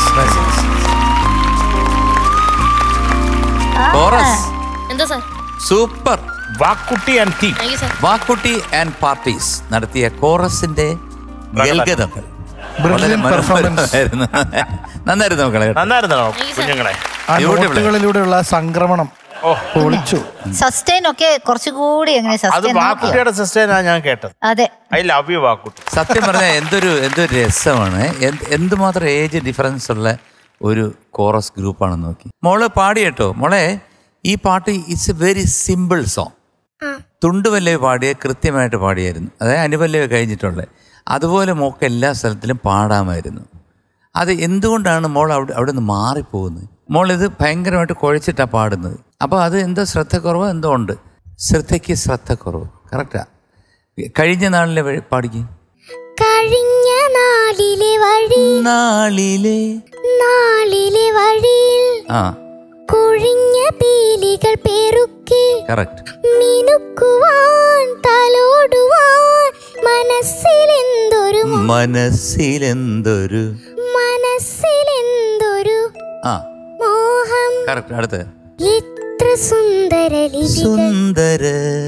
Nice nice chorus എന്താ sir super വാക്കുട്ടി and team thank you sir വാക്കുട്ടി and parties നടത്തിയ കോറസിന്റെ ഗൽഗതങ്ങൾ വളരെ Brilliant performance. മനോഹരമായിരുന്നു. നന്നായിരുന്നു മക്കളെ കേട്ടോ. നന്നായിരുന്നോ Thank you, sir. കുഞ്ഞുങ്ങളെ ആ Beautiful. നോട്ടുകളിലൂടെയുള്ള സംക്രമണം ഓ പൊളിച്ചു സസ്റ്റൈൻ ഒക്കെ കുറച്ചുകൂടി എങ്ങനെ അത് സസ്റ്റൈൻ വാക്കുട്ടിയുടെ സിസ്റ്റേനാ ഞാൻ കേട്ടത് അതെ ഐ ലവ് യു വാക്കുട്ടി സത്യം പറഞ്ഞാൽ എന്തൊരു എന്തൊരു രസമാണ് എന്ത് എന്തുമാത്രം ഏജ് ഡിഫറൻസ് ഉള്ള ഒരു കോറസ് ഗ്രൂപ്പാണെന്ന് നോക്കി മോള് പാടി കേട്ടോ മോളെ ഈ പാട്ട് it's a very simple song തുണ്ടുപല്ലവി പാടിയ കൃത്യമായിട്ട് പാടിയായിരുന്നു അതായത് അനുപല്ലവി കഴിഞ്ഞിട്ടുള്ളത് അതുപോലെ മോക്ക് എല്ലാ സ്ഥലത്തിലും പാടാമായിരുന്നു അത് എന്തുകൊണ്ടാണ് മോൾ അവിടെ അവിടെ നിന്ന് മാറിപ്പോകുന്നത് മോൾ ഇത് ഭയങ്കരമായിട്ട് കുഴച്ചിട്ടാണ് പാടുന്നത് അപ്പോൾ അത് എന്തോ ശ്രദ്ധക്കുറവോ എന്തോ ഉണ്ട് ശ്രദ്ധയ്ക്ക് ശ്രദ്ധക്കുറവ് കറക്റ്റാ കഴിഞ്ഞ നാളിലെ വഴി പാടിക്കും കഴിഞ്ഞ നാളിലെ വഴി നാളിലെ നാളിലെ വഴിയിൽ ആ കൊഴിഞ്ഞ പീലികൾ പെറുക്കി കറക്റ്റ് മിനുക്കുവാൻ തലോടുവാൻ മനസ്സിലെന്തൊരു മനസ്സിലെന്തൊരു മനസ്സിലെന്തൊരു ആ മോഹം കറക്റ്റ് അടുത്ത് എത്ര സുന്ദര ലിപികൾ സുന്ദര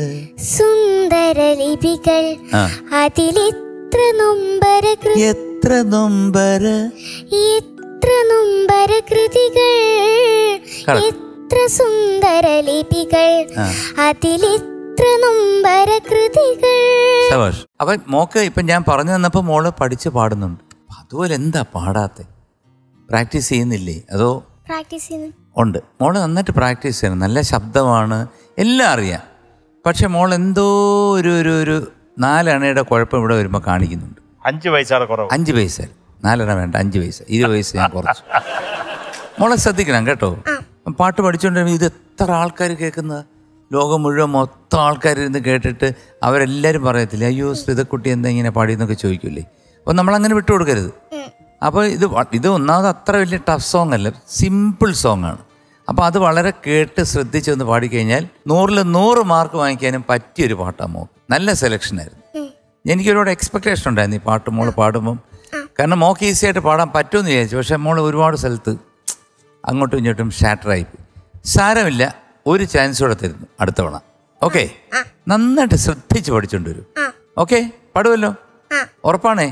സുന്ദര ലിപികൾ ആ അതിലെത്ര നൊമ്പര കൃ- എത്ര നൊമ്പര എത്ര നൊമ്പര കൃതികൾ Correct. എത്ര സുന്ദര ലിപികൾ ആ. അതിലെത്ര നൊമ്പര കൃതികൾ സവാഷ് അപ്പൊ മോക്ക് ഇപ്പൊ ഞാൻ പറഞ്ഞു തന്നപ്പോ മോള് പഠിച്ച് പാടുന്നുണ്ട് അതുപോലെ എന്താ പാടാത്തെ പ്രാക്ടീസ് ചെയ്യുന്നില്ലേ അതോ പ്രാക്ടീസ് ചെയ്യുന്നു ഉണ്ട് മോള് നന്നായിട്ട് പ്രാക്ടീസ് ചെയ്യണം നല്ല ശബ്ദമാണ് എല്ലാം അറിയാം പക്ഷെ മോൾ എന്തോ ഒരു ഒരു ഒരു നാലണയുടെ കുഴപ്പം ഇവിടെ വരുമ്പോൾ കാണിക്കുന്നുണ്ട് അഞ്ച് വയസ്സാണ് കുറവ് അഞ്ച് പൈസ ആണ വേണ്ട അഞ്ച് പൈസ ഇരുപത് പൈസ ഞാൻ കുറച്ചു മോളെ ശ്രദ്ധിക്കണം കേട്ടോ പാട്ട് പഠിച്ചുകൊണ്ടിരുമ്പോൾ ഇത് എത്ര ആൾക്കാർ കേൾക്കുന്ന ലോകം മുഴുവൻ മൊത്തം ആൾക്കാർ ഇരുന്ന് കേട്ടിട്ട് അവരെല്ലാവരും പറയത്തില്ല അയ്യോ ശ്രീതക്കുട്ടി എന്താ ഇങ്ങനെ പാടിയെന്നൊക്കെ ചോദിക്കൂലേ അപ്പോൾ നമ്മളങ്ങനെ വിട്ടുകൊടുക്കരുത് അപ്പോൾ ഇത് വ- ഇത് ഒന്നാമത് അത്ര വലിയ ടഫ് സോങ് അല്ല സിമ്പിൾ സോങ് ആണ് അപ്പോൾ അത് വളരെ കേട്ട് ശ്രദ്ധിച്ചൊന്ന് പാടിക്കഴിഞ്ഞാൽ നൂറിൽ നൂറ് മാർക്ക് വാങ്ങിക്കാനും പറ്റിയൊരു പാട്ടാണ് മോക്ക് നല്ല സെലക്ഷൻ ആയിരുന്നു എനിക്ക് ഒരുപാട് എക്സ്പെക്ടേഷൻ ഉണ്ടായിരുന്നു ഈ പാട്ട് മോള് പാടുമ്പം കാരണം മോക്ക് ഈസി ആയിട്ട് പാടാൻ പറ്റുമെന്ന് വിചാരിച്ചു പക്ഷേ മോൾ ഒരുപാട് സ്ഥലത്ത് അങ്ങോട്ടും ഇങ്ങോട്ടും ഷാറ്ററായി പോയി സാരമില്ല ഒരു ചാൻസ് കൂടെ തരുന്നു അടുത്ത തവണ ഓക്കെ നന്നായിട്ട് ശ്രദ്ധിച്ച് പഠിച്ചോണ്ട് വരും ഓക്കെ പാടുമല്ലോ ഉറപ്പാണേ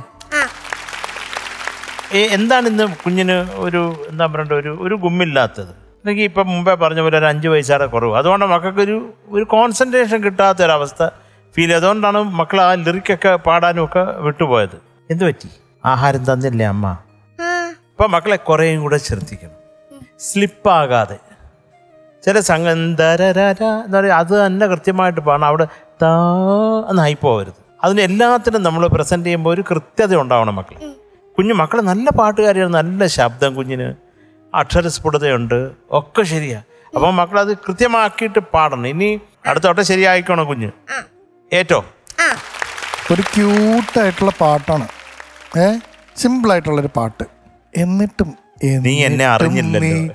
ഏ, എന്താണ് ഇന്ന് കുഞ്ഞിന് ഒരു എന്താ പറയണ്ട ഒരു ഒരു ഗുമ്മില്ലാത്തത് അല്ലെങ്കിൽ ഇപ്പം മുമ്പേ പറഞ്ഞ പോലെ ഒരു അഞ്ച് വയസ്സാടെ കുറവ് അതുകൊണ്ട് മക്കൾക്ക് ഒരു ഒരു കോൺസെൻട്രേഷൻ കിട്ടാത്ത ഒരവസ്ഥ ഫീൽ ചെയ്ത് അതുകൊണ്ടാണ് മക്കൾ ആ ലിറിക്കൊക്കെ പാടാനും ഒക്കെ വിട്ടുപോയത് എന്ത് പറ്റി ആഹാരം തന്നില്ലേ അമ്മ ഇപ്പം മക്കളെ കുറേയും കൂടെ ശ്രദ്ധിക്കണം സ്ലിപ്പാകാതെ ചില സംഘം ദരരര എന്ന് പറയുക അത് തന്നെ കൃത്യമായിട്ട് പാടണം അവിടെ താ എന്നായി പോകരുത് അതിന് എല്ലാത്തിനും നമ്മൾ പ്രസൻറ്റ് ചെയ്യുമ്പോൾ ഒരു കൃത്യത ഉണ്ടാവണം മക്കൾ കുഞ്ഞു മക്കൾ നല്ല പാട്ടുകാരിയാണ് നല്ല ശബ്ദം കുഞ്ഞിന് അക്ഷരസ്ഫുടതയുണ്ട് ഒക്കെ ശരിയാ അപ്പം മക്കളത് കൃത്യമാക്കിയിട്ട് പാടണം ഇനി അടുത്തോട്ടെ ശരിയായിക്കോണം കുഞ്ഞ് ഏറ്റോ ഒരു ക്യൂട്ടായിട്ടുള്ള പാട്ടാണ് ഏ സിമ്പിൾ ആയിട്ടുള്ളൊരു പാട്ട് എന്നിട്ടും നീ എന്നെ എന്നിട്ടും അറിഞ്ഞില്ലല്ലോ. നീ-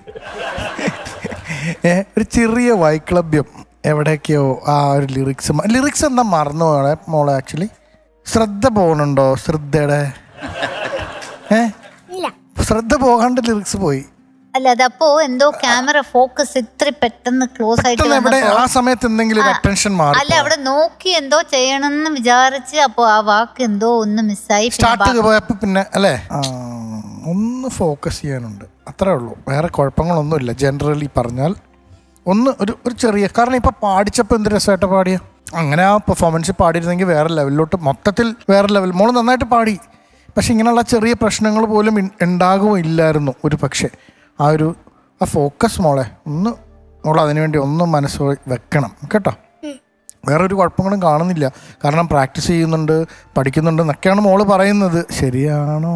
ഏ ഒരു ചെറിയ വൈക്ലഭ്യം എവിടെയൊക്കെയോ ആ ഒരു ലിറിക്സ് ലിറിക്സ് എന്താ മറന്നു പോണേ മോളെ ആക്ച്വലി ശ്രദ്ധ പോകണുണ്ടോ ശ്രദ്ധയുടെ ഏ ഇല്ല ശ്രദ്ധ പോകാണ്ട് ലിറിക്സ് പോയി അല്ല അതപ്പോ എന്തോ ക്യാമറ ഫോക്കസ് ഇത്ര പെട്ടെന്ന് ക്ലോസ് ആയിട്ട് പെട്ടെന്ന് എവിടെ വന്നപ്പോ- ആ സമയത്ത് എന്തെങ്കിലും ഒരു ആ, അറ്റൻഷൻ മാറി അല്ല അവിടെ നോക്കി എന്തോ ചെയ്യണമെന്ന് വിചാരിച്ച് അപ്പൊ ആ വാക്ക് എന്തോ ഒന്ന് മിസ്സായി പിന്നെ സ്റ്റാർട്ട് ബാ- പോയപ്പോ പിന്നെ അല്ലേ ആ, ഒന്ന് ഫോക്കസ് ചെയ്യാനുണ്ട് അത്രേ ഉള്ളൂ വേറെ കുഴപ്പങ്ങളൊന്നുമില്ല ജനറലി പറഞ്ഞാൽ ഒന്ന് ഒരു ഒരു ചെറിയ കാരണം ഇപ്പൊ പാടിച്ചപ്പോൾ എന്ത് രസമായിട്ട് പാടിയ അങ്ങനെ ആ പെർഫോമൻസ് പാടിയിരുന്നെങ്കിൽ വേറെ ലെവലിലോട്ട് മൊത്തത്തിൽ വേറെ ലെവൽ മോള് നന്നായിട്ട് പാടി പക്ഷെ ഇങ്ങനെയുള്ള ചെറിയ പ്രശ്നങ്ങൾ പോലും ഇൻ- ഉണ്ടാകുമില്ലായിരുന്നു ഒരു പക്ഷേ ആ ഒരു ആ ഫോക്കസ് മോളെ ഒന്ന് മോൾ അതിനുവേണ്ടി ഒന്ന് മനസ്സ് വെക്കണം കേട്ടോ വേറൊരു കുഴപ്പങ്ങളും കാണുന്നില്ല കാരണം പ്രാക്ടീസ് ചെയ്യുന്നുണ്ട് പഠിക്കുന്നുണ്ട് എന്നൊക്കെയാണ് മോള് പറയുന്നത് ശരിയാണോ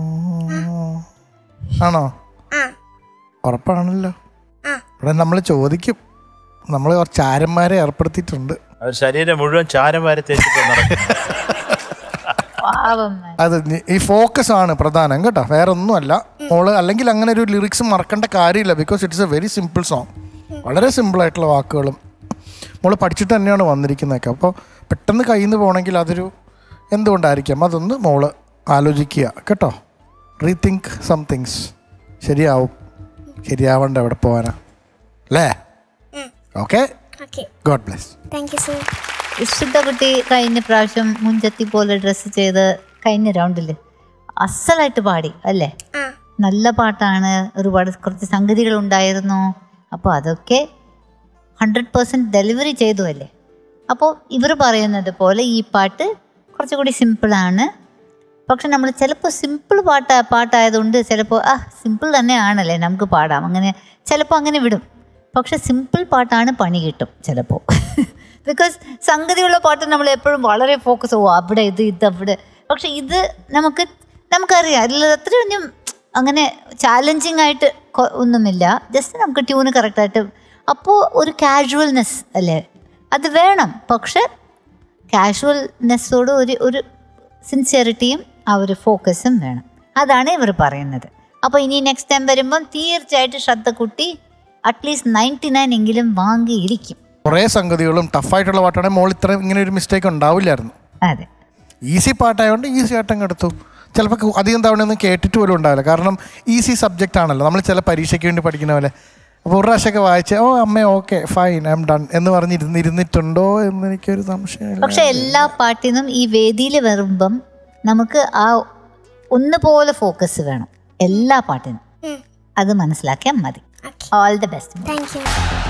ആണോ ഉറപ്പാണല്ലോ ഇവിടെ നമ്മൾ ചോദിക്കും നമ്മൾ കുറച്ച് ആരന്മാരെ ഏർപ്പെടുത്തിയിട്ടുണ്ട് അവർ ശരീരം മുഴുവൻ ചാരം വാരി തേച്ചിട്ട് നടക്കും പാവം അത് നി- ഈ ഫോക്കസ് ആണ് പ്രധാനം കേട്ടോ വേറെ ഒന്നുമല്ല മോള് അല്ലെങ്കിൽ അങ്ങനെ ഒരു ലിറിക്സ് മറക്കേണ്ട കാര്യമില്ല because it's a very simple song വളരെ സിമ്പിൾ ആയിട്ടുള്ള വാക്കുകളും മോള് പഠിച്ചിട്ട് തന്നെയാണ് വന്നിരിക്കുന്നതൊക്കെ അപ്പോൾ പെട്ടെന്ന് കയ്യിൽ നിന്ന് പോകണമെങ്കിൽ അതൊരു എന്തുകൊണ്ടായിരിക്കാം അതൊന്ന് മോള് ആലോചിക്കുക കേട്ടോ റീതിങ്ക് സം തിങ്സ് ശരിയാവും ശരിയാവണ്ട എവിടെ പോവാനാ അല്ലേ okay okay God bless thank you sir ഇഷ്ട കുട്ടി കഴിഞ്ഞ പ്രാവശ്യം മുഞ്ചത്തി പോലെ ഡ്രസ്സ് ചെയ്ത് കഴിഞ്ഞ റൗണ്ടിൽ അസലായിട്ട് പാടി അല്ലേ ആ നല്ല പാട്ടാണ് ഒരുപാട് കുറച്ച് സംഗതികൾ ഉണ്ടായിരുന്നു അപ്പോൾ അതൊക്കെ ഹൺഡ്രഡ് പെർസെൻറ്റ് ഡെലിവറി ചെയ്തു അല്ലേ അപ്പോൾ ഇവർ പറയുന്നത് പോലെ ഈ പാട്ട് കുറച്ചുകൂടി സിമ്പിളാണ് പക്ഷെ നമ്മൾ ചിലപ്പോൾ സിമ്പിൾ പാട്ട് പാട്ടായതുകൊണ്ട് ചിലപ്പോൾ ആ സിമ്പിൾ തന്നെയാണല്ലേ നമുക്ക് പാടാം അങ്ങനെ ചിലപ്പോൾ അങ്ങനെ വിടും പക്ഷെ സിമ്പിൾ പാട്ടാണ് പണി കിട്ടും ചിലപ്പോൾ ബിക്കോസ് സംഗതിയുള്ള പാട്ട് നമ്മൾ എപ്പോഴും വളരെ ഫോക്കസ് ഓ അവിടെ ഇത് ഇത് അവിടെ പക്ഷെ ഇത് നമുക്ക് നമുക്കറിയാം അതിൽ അത്രയൊന്നും അങ്ങനെ ചാലഞ്ചിങ് ആയിട്ട് കൊ- ഒന്നുമില്ല ജസ്റ്റ് നമുക്ക് ട്യൂണ് കറക്റ്റായിട്ട് അപ്പോൾ ഒരു കാഷ്വൽനെസ് അല്ലേ അത് വേണം പക്ഷെ കാഷ്വൽനെസ്സോട് ഒരു ഒരു സിൻസിയറിറ്റിയും ആ ഒരു ഫോക്കസും വേണം അതാണ് ഇവർ പറയുന്നത് അപ്പോൾ ഇനി നെക്സ്റ്റ് ടൈം വരുമ്പം തീർച്ചയായിട്ടും ശ്രദ്ധ കുട്ടി അറ്റ്ലീസ്റ്റ് നയൻറ്റി നയൻ എങ്കിലും വാങ്ങിയിരിക്കും കുറേ സംഗതികളും ടഫായിട്ടുള്ള പാട്ടാണെങ്കിൽ മോൾ ഇത്ര ഇങ്ങനെ ഒരു മിസ്റ്റേക്ക് ഉണ്ടാവില്ലായിരുന്നു അതെ ഈസി പാട്ടായതുകൊണ്ട് ഈസി ആയിട്ടങ്ങ് എടുത്തു ചിലപ്പോൾ അധികം തവണയൊന്നും കേട്ടിട്ട് പോലും ഉണ്ടാവില്ല കാരണം ഈസി സബ്ജക്റ്റ് ആണല്ലോ നമ്മൾ ചില പരീക്ഷയ്ക്ക് വേണ്ടി പഠിക്കുന്ന പോലെ അപ്പോൾ ഒരു പ്രാവശ്യമൊക്കെ വായിച്ച് ഓ അമ്മ okay fine I am done എന്ന് പറഞ്ഞ് ഇരുന്ന് ഇരുന്നിട്ടുണ്ടോ എന്ന് എനിക്കൊരു സംശയമില്ല പക്ഷെ എല്ലാ പാട്ടിനും ഈ വേദിയിൽ വരുമ്പം നമുക്ക് ആ ഒന്നുപോലെ ഫോക്കസ് വേണം എല്ലാ പാട്ടിനും അത് മനസ്സിലാക്കിയാൽ മതി okay all the best thank U